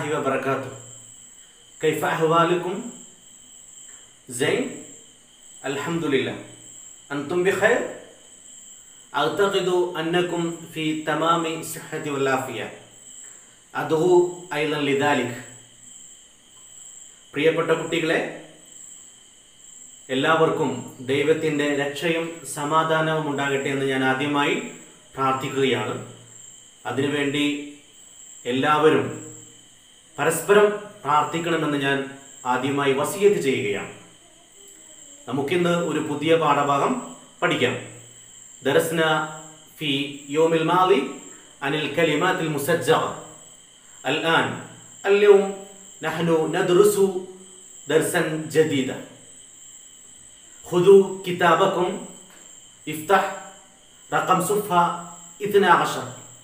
وبركاته كيف أحوالكم؟ زين؟ الحمد لله أنتم بخير؟ أعتقد أنكم في تمام الصحة والعافية أدعو أيضا لذلك പ്രിയപ്പെട്ട കുട്ടികളെ എല്ലാവർക്കും ദൈവത്തിൻ്റെ രക്ഷയും സമാധാനവും ഉണ്ടാകട്ടെ എന്ന് ഞാൻ ആദ്യമായി പ്രാർത്ഥിക്കുകയാണ് അതിനുവേണ്ടി എല്ലാവരും പരസ്പരം പ്രാർത്ഥിക്കണമെന്ന് ഞാൻ ആദ്യമായി വസിയത്ത് ചെയ്യുകയാണ് നമുക്കിന്ന് ഒരു പുതിയ പാഠഭാഗം പഠിക്കാം ദർസ്ന ഫി യോമിൽ മാലി അനിൽ കലിമാത്തിൽ മുസജ്ജ الآن اليوم نحن ندرس درسا جديدا خذوا كتابكم افتح رقم صفحة 12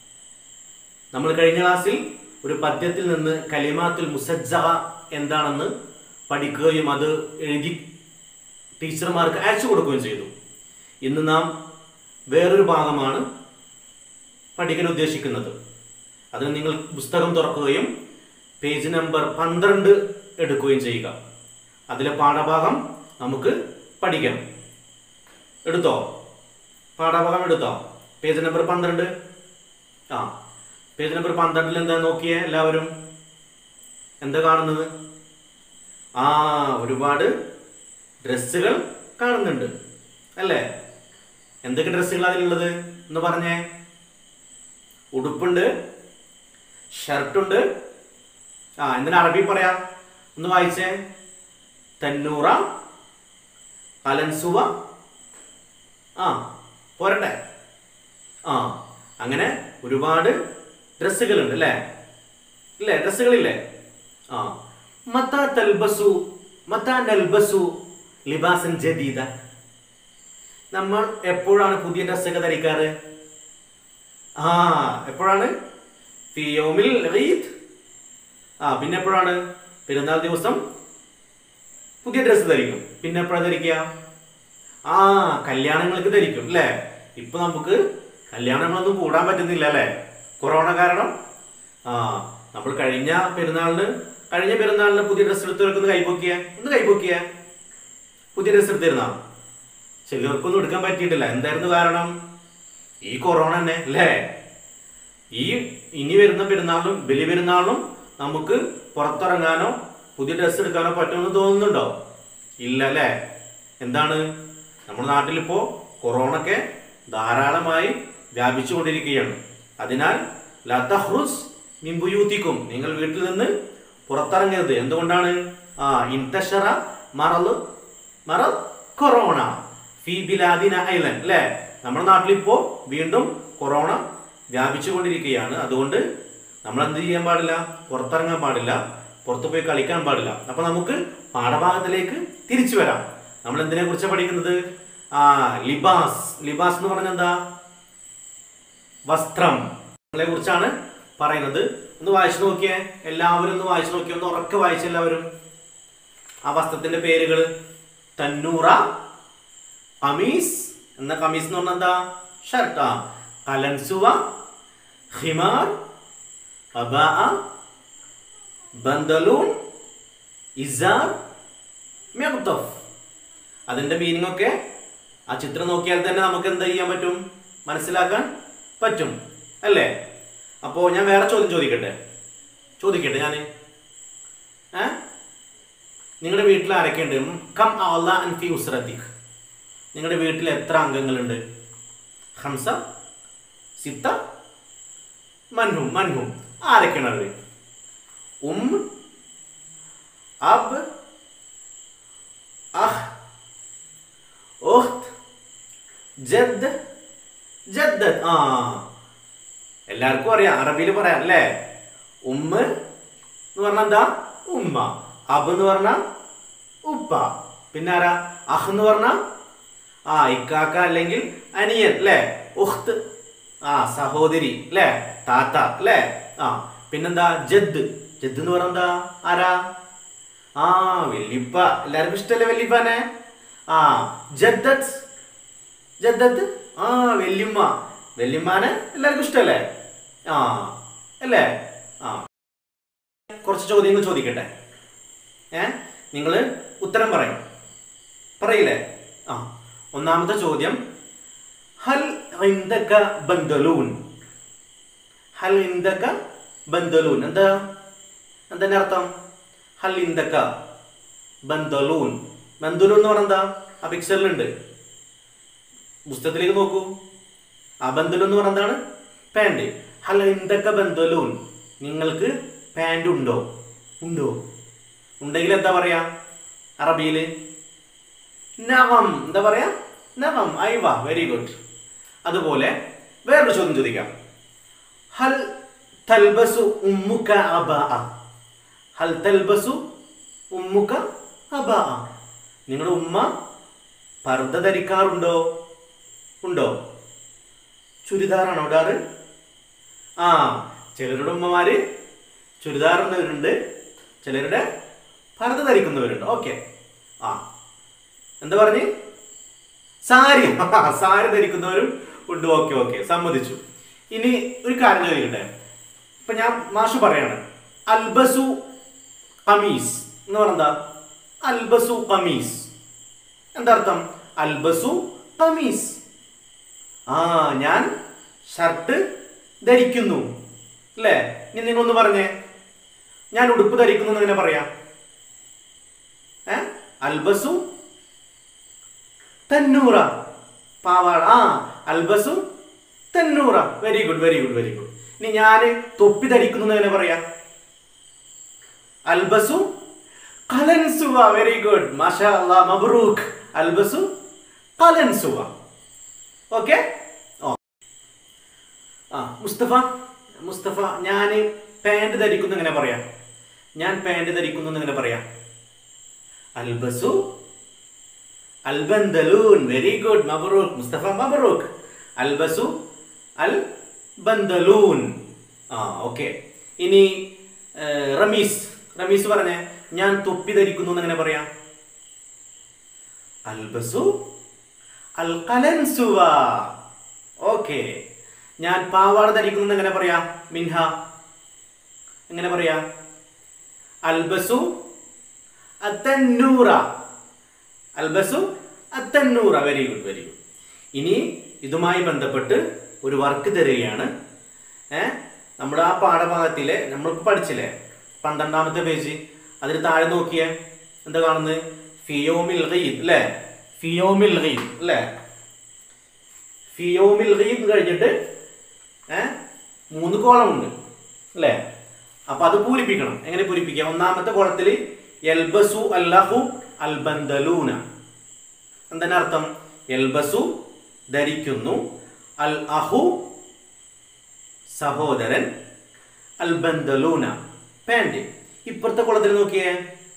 നമ്മൾ കഴിഞ്ഞ ക്ലാസ്സിൽ ഒരു പദ്യത്തിൽ നിന്ന് കലിമാത്തുൽ മുസജ്ജ എന്താണെന്ന് പഠിക്കുകയും അത് എഴുതി ടീച്ചർമാർക്ക് അയച്ചു കൊടുക്കുകയും ചെയ്തു ഇന്ന് നാം വേറൊരു ഭാഗമാണ് പഠിക്കാൻ ഉദ്ദേശിക്കുന്നത് അതിന് നിങ്ങൾ പുസ്തകം തുറക്കുകയും പേജ് നമ്പർ പന്ത്രണ്ട് എടുക്കുകയും ചെയ്യുക അതിലെ പാഠഭാഗം നമുക്ക് പഠിക്കാം എടുത്തോ പാഠഭാഗം എടുത്തോ പേജ് നമ്പർ പന്ത്രണ്ട് ആ പേജ് നമ്പർ പന്ത്രണ്ടിൽ എന്താ നോക്കിയേ എല്ലാവരും എന്താ കാണുന്നത് ആ ഒരുപാട് ഡ്രസ്സുകൾ കാണുന്നുണ്ട് അല്ലേ എന്തൊക്കെ ഡ്രസ്സുകൾ അതിലുള്ളത് എന്ന് പറഞ്ഞേ ഉടുപ്പുണ്ട് ഷർട്ടുണ്ട് ആ എന്തിനാ അറബി പറയാം ഒന്ന് വായിച്ചേ തന്നൂറ കലൻസുവ ആ പോരട്ടെ ആ അങ്ങനെ ഒരുപാട് ഡ്രസ്സുകളുണ്ട് അല്ലേ ഇല്ലേ ഡ്രസ്സുകളില്ലേ ആ മത്ത തൽബസു മത്ത നൽബസു ലിബാസൻ ജദീദ നമ്മൾ എപ്പോഴാണ് പുതിയ ഡ്രസ്സൊക്കെ ധരിക്കാറ് ആ എപ്പോഴാണ് ഫിയോമിൽ ഈദ് ആ പിന്നെ എപ്പോഴാണ് പെരുന്നാൾ ദിവസം പുതിയ ഡ്രസ്സ് ധരിക്കും പിന്നെ എപ്പോഴാണ് ധരിക്കുക ആ കല്യാണങ്ങൾക്ക് ധരിക്കും അല്ലേ ഇപ്പൊ നമുക്ക് കല്യാണങ്ങളൊന്നും കൂടാൻ പറ്റുന്നില്ല അല്ലേ കൊറോണ കാരണം ആ നമ്മൾ കഴിഞ്ഞ പെരുന്നാളിന് കഴിഞ്ഞ പെരുന്നാളിന് പുതിയ ഡ്രസ്സ് എടുത്തവർക്കൊന്ന് കൈപ്പൊക്കിയ ഒന്ന് കൈപ്പൊക്കിയ പുതിയ ഡ്രസ്സ് എടുത്തിരുന്ന ചിലർക്കൊന്നും എടുക്കാൻ പറ്റിയിട്ടില്ല എന്തായിരുന്നു കാരണം ഈ കൊറോണ തന്നെ അല്ലേ ഈ ഇനി വരുന്ന പെരുന്നാളിലും ബലി പെരുന്നാളിലും നമുക്ക് പുറത്തിറങ്ങാനോ പുതിയ ഡ്രസ്സ് എടുക്കാനോ പറ്റുമെന്ന് തോന്നുന്നുണ്ടോ ഇല്ല അല്ലേ എന്താണ് നമ്മുടെ നാട്ടിലിപ്പോ കൊറോണക്കെ ധാരാളമായി വ്യാപിച്ചുകൊണ്ടിരിക്കുകയാണ് അതിനാൽ ലതഹ്റുസ് മിമ്പുയൂത്തിക്കും നിങ്ങൾ വീട്ടിൽ നിന്ന് പുറത്തിറങ്ങരുത് എന്തുകൊണ്ടാണ് ആ ഇൻതഷറ മറല് മറ കൊറോണ ഫി ബിലാദിന ഐലൻഡ് അല്ലേ നമ്മുടെ നാട്ടിലിപ്പോ വീണ്ടും കൊറോണ വ്യാപിച്ചുകൊണ്ടിരിക്കുകയാണ് അതുകൊണ്ട് നമ്മൾ എന്ത് ചെയ്യാൻ പാടില്ല പുറത്തിറങ്ങാൻ പാടില്ല പുറത്തു പോയി കളിക്കാൻ പാടില്ല അപ്പൊ നമുക്ക് പാഠഭാഗത്തിലേക്ക് തിരിച്ചു വരാം നമ്മൾ എന്തിനെ കുറിച്ചാണ് പഠിക്കുന്നത് ആ ലിബാസ് ലിബാസ് എന്ന് പറഞ്ഞ എന്താ വസ്ത്രം ങ്ങളെ കുറിച്ചാണ് പറയുന്നത് ഒന്ന് വായിച്ചു നോക്കിയേ എല്ലാവരും ഒന്ന് വായിച്ചു നോക്കിയേ ഒന്ന് ഉറക്കെ വായിച്ച എല്ലാവരും ആ വസ്ത്രത്തിന്റെ പേരുകൾ തന്നൂറ കമീസ് എന്ന കമീസ് എന്ന് പറഞ്ഞാൽ എന്താ ഷർട്ടാ കലൻസുവ ഹിമാർ അബാ ബന്തലൂൺ ഇസാർ മെഹ്തഫ് അതിന്റെ മീനിങ് ഒക്കെ ആ ചിത്രം നോക്കിയാൽ തന്നെ നമുക്ക് എന്താ ചെയ്യാൻ പറ്റും മനസ്സിലാക്കാൻ പറ്റും അല്ലേ അപ്പോ ഞാൻ വേറെ ചോദ്യം ചോദിക്കട്ടെ ചോദിക്കട്ടെ ഞാൻ ഏ നിങ്ങളുടെ വീട്ടിൽ ആരൊക്കെയുണ്ട് കം അള്ള അൻഫി ഉസ്രത്തിഖ് നിങ്ങളുടെ വീട്ടിൽ എത്ര അംഗങ്ങളുണ്ട് ഹംസ സിത്ത മൻഹും മൻഹും ആരൊക്കെയാണ് അവര് ഉം അബ് അഹ് ഉഖ്ത് ജദ് ജദ്ദത്ത് ആ എല്ലാവർക്കും അറിയാം അറബിയിൽ പറയാം അല്ലേ ഉമ്മ എന്ന് പറഞ്ഞാൽ എന്താ ഉമ്മ അബ് എന്ന് പറഞ്ഞാൽ ഉപ്പ പിന്നെ ആരാ അഹ് എന്ന് പറഞ്ഞാൽ ആ ഇക്കാക്ക അല്ലെങ്കിൽ അനിയൻ അല്ലേ ഉഖ്ത് ആ സഹോദരി അല്ലേ താത്ത അല്ലേ ആ പിന്നെന്താ ജദ് ജദ് എന്ന് പറഞ്ഞാൽ എന്താ ആരാ ആ വല്യപ്പ എല്ലാവർക്കും ഇഷ്ടല്ലേ വല്യപ്പനെ ആ ജദ്ദത്ത് ജദ്ദത്ത് ആ വല്യമ്മ വല്യമ്മാനെ എല്ലാവർക്കും ഇഷ്ടല്ലേ ആ അല്ലേ ആ കുറച്ച് ചോദ്യങ്ങൾ ചോദിക്കട്ടെ ഏ നിങ്ങൾ ഉത്തരം പറയും പറയില്ലേ ആ ഒന്നാമത്തെ ചോദ്യം ഹൽ ഇന്ദക ബന്ദലൂൻ ഹൽ ഇന്ദക ബന്ദലൂൻ എന്താ എന്തിന്റെ അർത്ഥം ഹൽ ഇന്ദക ബന്ദലൂൻ ബന്ദലൂൻ എന്ന് പറഞ്ഞാൽ എന്താ ആ പിക്ചറിലുണ്ട് പുസ്തകത്തിലേക്ക് നോക്കൂ ആ ബന്ദലൂൻ എന്ന് പറഞ്ഞ എന്താണ് പാൻറ് ഹൽ ഇന്ദക ബന്ദലൂൻ നിങ്ങൾക്ക് പാൻറ് ഉണ്ടോ ഉണ്ടോ ഉണ്ടെങ്കിൽ എന്താ പറയാ അറബിയില് നവം എന്താ പറയാ നവം ഐവ വെരി ഗുഡ് അതുപോലെ വേറൊരു ചോദ്യം ചോദിക്കാം ഹൽ തൽബസു ഉമ്മുക അബാ ഹൽ തൽബസു ഉമ്മുക അബാ നിങ്ങളുടെ ഉമ്മ പർദ്ദ ധരിക്കാറുണ്ടോ ഉണ്ടോ ചുരിദാറാണോ ഇടാറ് ആ ചിലരുടെ ഉമ്മമാര് ചുരിദാർ ഇടുന്നവരുണ്ട് ചിലരുടെ പർദ്ദ ധരിക്കുന്നവരുണ്ട് ഓക്കെ ആ എന്താ പറഞ്ഞ് സാരി ആ, സാരി ധരിക്കുന്നവരും ഉണ്ട് ഓക്കെ ഓക്കെ സമ്മതിച്ചു ഇനി ഒരു കാര്യം ചോദിക്കട്ടെ ഇപ്പൊ ഞാൻ മാഷു പറയാണ് അൽബസു കമീസ് എന്ന് പറഞ്ഞാ അൽബസു കമീസ് എന്താ അർത്ഥം അൽബസു കമീസ് ആ ഞാൻ ഷർട്ട് ധരിക്കുന്നു അല്ലേ ഇനി നിങ്ങളൊന്ന് പറഞ്ഞേ ഞാൻ ഉടുപ്പ് ധരിക്കുന്നു എന്ന് എങ്ങനെ പറയാം ഏ അൽബസു തന്നൂറ പാവാട ആ അൽബസു തന്നൂറ very good very good very good ഇനി ഞാൻ തൊപ്പി ധരിക്കുന്നു എന്ന് എങ്ങനെ പറയാം അൽബസു കലൻസുവ വെരി ഗുഡ് മാഷാ അല്ലാ മബ്രൂക്ക് അൽബസു കലൻസുവ ഓക്കെ ആ മുസ്തഫ മുസ്തഫ ഞാൻ പാൻറ് ധരിക്കുന്നു എങ്ങനെ പറയാം ഞാൻ പാൻറ് ധരിക്കുന്നു എന്ന് എങ്ങനെ പറയാം അൽബസു അൽബന്തലൂൻ വെരി ഗുഡ് മബറൂഖ് മുസ്തഫ മബറൂഖ് അൽബസു അൽ ബന്തലൂൻ ആ ഓക്കെ ഇനി ഏ, റമീസ് റമീസ് പറഞ്ഞേ ഞാൻ തൊപ്പി ധരിക്കുന്നു എന്ന് എങ്ങനെ പറയാം അൽബസു അൽ കലൻസുവ ഓക്കെ ഞാൻ പാവാട ധരിക്കുന്നു എന്ന് എങ്ങനെ പറയാം മിൻഹ എങ്ങനെ പറയാ അൽബസു അത്തന്നൂറ അൽബസു അത്തന്നൂറ വെരി ഗുഡ് വെരി ഗുഡ് ഇനി ഇതുമായി ബന്ധപ്പെട്ട് ഒരു വർക്ക് തരികയാണ് ഏ നമ്മുടെ ആ പാഠഭാഗത്തിലെ നമ്മളിപ്പോൾ പഠിച്ചില്ലേ പന്ത്രണ്ടാമത്തെ പേജ് അതിന് താഴെ നോക്കിയേ എന്താ കാണുന്നത് ഫിയോമിൽ ഗീബ് അല്ലേ ഫിയോമിൽ ഗീബ് അല്ലേ ഫിയോമിൽ ഗീബ് കഴിഞ്ഞിട്ട് ഏ മൂന്ന് കോളം ഉണ്ട് അല്ലേ അപ്പൊ അത് പൂരിപ്പിക്കണം എങ്ങനെ പൂരിപ്പിക്കാം ഒന്നാമത്തെ കോളത്തിൽ എൽബസു അല്ലഹു അൽബന്തലൂന എന്താണ് അർത്ഥം എൽബസു ധരിക്കുന്നു അൽ അഹു സഹോദരൻ അൽബന്തലൂന പാൻറ് ഇപ്പുറത്തെ കുളത്തിൽ നോക്കിയേ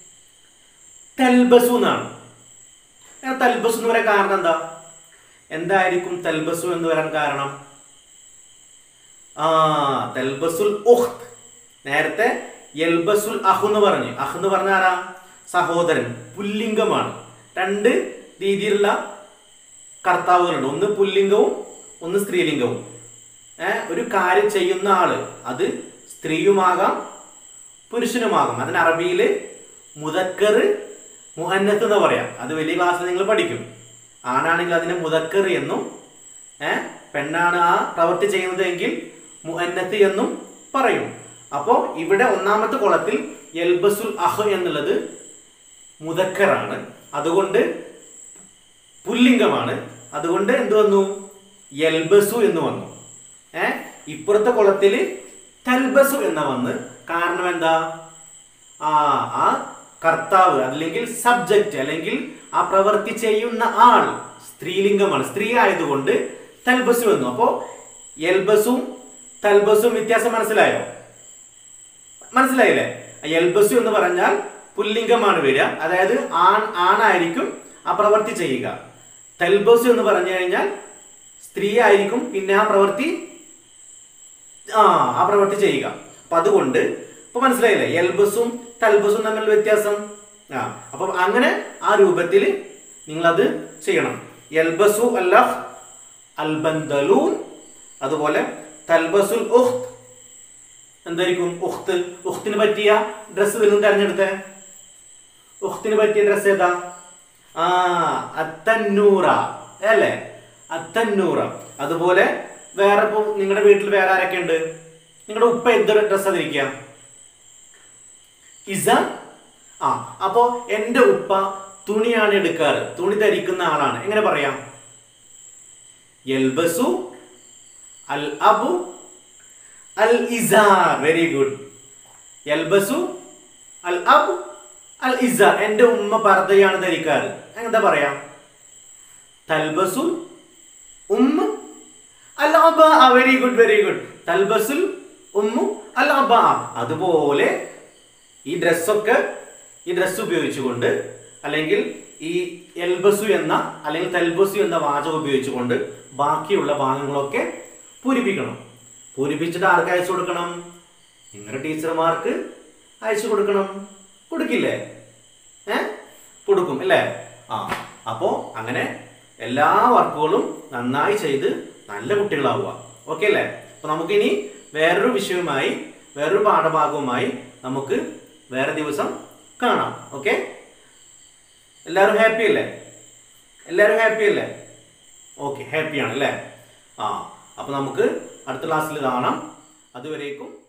തൽബസു എന്നാണ് ഏ, തൽബസു എന്ന് പറയാൻ കാരണം എന്താ എന്തായിരിക്കും തൽബസു എന്ന് വരാൻ കാരണം ആ തൽബസുൽ ഉഖ്ത് നേരത്തെ യൽബസുൽ അഹു എന്ന് പറഞ്ഞു അഹ് എന്ന് പറഞ്ഞ ആരാ സഹോദരൻ പുല്ലിംഗമാണ് രണ്ട് രീതിയിലുള്ള കർത്താവുകളുണ്ട് ഒന്ന് പുല്ലിംഗവും ഒന്ന് സ്ത്രീലിംഗവും ഏ, ഒരു കാര്യം ചെയ്യുന്ന ആള് അത് സ്ത്രീയുമാകാം പുരുഷനുമാകാം അതിന് അറബിയിൽ മുതക്കർ മുഹന്നത്ത് എന്ന് പറയാം അത് വലിയ ക്ലാസ്സിൽ നിങ്ങൾ പഠിക്കും ആണാണെങ്കിൽ അതിനെ മുതക്കർ എന്നും ഏ, പെണ്ണാണ് ആ പ്രവൃത്തി ചെയ്യുന്നത് എങ്കിൽ മുഹന്നത്ത് എന്നും പറയും അപ്പോൾ ഇവിടെ ഒന്നാമത്തെ കുളത്തിൽ എൽബസുൽ അഹ് എന്നുള്ളത് മുതക്കറാണ് അതുകൊണ്ട് പുല്ലിംഗമാണ് അതുകൊണ്ട് എന്ത് വന്നു യൽബസു എന്ന് വന്നു ഏ ഇപ്പുറത്തെ കുളത്തിൽ തൽബസു എന്ന വന്ന് കാരണം എന്താ ആ ആ കർത്താവ് അല്ലെങ്കിൽ സബ്ജക്റ്റ് അല്ലെങ്കിൽ ആ പ്രവൃത്തി ചെയ്യുന്ന ആൾ സ്ത്രീലിംഗമാണ് സ്ത്രീ ആയതുകൊണ്ട് തൽബസു വന്നു അപ്പോ എൽബസും തൽബസും വ്യത്യാസം മനസ്സിലായോ മനസ്സിലായില്ലേ എൽബസു എന്ന് പറഞ്ഞാൽ പുല്ലിംഗമാണ് വരിക അതായത് ആൺ ആണായിരിക്കും ആ പ്രവൃത്തി ചെയ്യുക തൽബസു എന്ന് പറഞ്ഞു കഴിഞ്ഞാൽ സ്ത്രീ ആയിരിക്കും പിന്നെ ആ പ്രവൃത്തി ആ ആ പ്രവൃത്തി ചെയ്യുക അപ്പൊ അതുകൊണ്ട് ഇപ്പൊ മനസ്സിലായില്ലേ എൽബസും തൽബസും തമ്മിലുള്ള വ്യത്യാസം ആ അപ്പൊ അങ്ങനെ ആ രൂപത്തിൽ നിങ്ങൾ അത് ചെയ്യണം എൽബസു അല്ലഹ് അൽബന്തലൂൻ അതുപോലെ തൽബസുൽ ഉഖ്ത് എന്തായിരിക്കും ഉഖ്ത് ഉഖ്തിന് പറ്റിയ ഡ്രസ്സ് വല്ലതും തെരഞ്ഞെടുത്തേ ഉഖ്തിന് പറ്റിയ ഡ്രസ്സ് ഏതാ ആ അത്തന്നൂറ അല്ലേ അത്തന്നൂറ അതുപോലെ വേറെ ഇപ്പൊ നിങ്ങളുടെ വീട്ടിൽ വേറെ ആരൊക്കെ ഉണ്ട് നിങ്ങളുടെ ഉപ്പ എന്ത് ഡ്രസ്സാ ധരിക്കുക ഇസ ആ അപ്പോ എന്റെ ഉപ്പ തുണിയാണ് എടുക്കാറ് തുണി ധരിക്കുന്ന ആളാണ് എങ്ങനെ പറയാം യൽബസു അൽ അബു അൽ ഇസാർ വെരി ഗുഡ് യൽബസു അൽ അബു അൽ ഇസാർ എന്റെ ഉമ്മ പർദ്ദയാണ് ധരിക്കാറ് എന്താ പറയാ തൽബസുൽ ഉമ്മ അൽ അബ വെരി ഗുഡ് വെരി ഗുഡ് തൽബസുൽ ഉമ്മു അൽ അബ അതുപോലെ ഈ ഡ്രസ്സൊക്കെ ഈ ഡ്രസ്സ് ഉപയോഗിച്ചുകൊണ്ട് അല്ലെങ്കിൽ ഈ എൽബസു എന്ന അല്ലെങ്കിൽ തൽബസു എന്ന വാചകം ഉപയോഗിച്ചുകൊണ്ട് ബാക്കിയുള്ള ഭാഗങ്ങളൊക്കെ പൂരിപ്പിക്കണം പൂരിപ്പിച്ചിട്ട് ആർക്ക് അയച്ചു കൊടുക്കണം നിങ്ങളുടെ ടീച്ചർമാർക്ക് അയച്ചു കൊടുക്കണം കൊടുക്കില്ലേ ഏ കൊടുക്കും അല്ലേ ആ അപ്പോൾ അങ്ങനെ എല്ലാ വർക്കുകളും നന്നായി ചെയ്ത് നല്ല കുട്ടികളാവുക ഓക്കെ അല്ലേ അപ്പൊ നമുക്കിനി വേറൊരു വിഷയവുമായി വേറൊരു പാഠഭാഗവുമായി നമുക്ക് വേറെ ദിവസം കാണാം ഓക്കെ എല്ലാവരും ഹാപ്പി അല്ലേ എല്ലാവരും ഹാപ്പി അല്ലേ ഓക്കെ ഹാപ്പിയാണ് അല്ലേ ആ അപ്പൊ നമുക്ക് അടുത്ത ക്ലാസ്സിൽ കാണാം അതുവരേക്കും